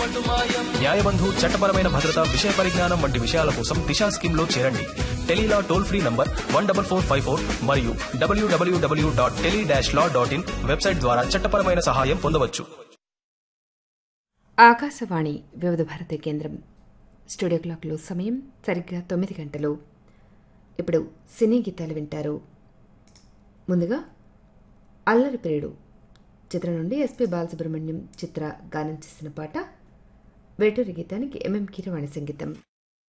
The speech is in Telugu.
న్యాయబంధు చట్టపరమైన భద్రత విషయ పరిజ్ఞానం వంటి విషయాల కోసం దిశా స్కీమ్ లో చేరండి tele law toll free number one double four five four మరియు W W W dot tele dash law dot in website ద్వారా చట్టపరమైన సహాయం పొందవచ్చు ఆకాశవాణి వివిధ భారతి కేంద్రం స్టూడియో క్లాక్లో సమయం సరిగ్గా తొమ్మిది గంటలు ఇప్పుడు సినీ గీతాలు వింటారు ముందుగా అల్లరి ప్రియుడు చిత్రం నుండి ఎస్పి బాలసుబ్రహ్మణ్యం చిత్ర గానం చేసిన పాట వేటూరి గీతానికి ఎంఎం కీరవాణి సంగీతం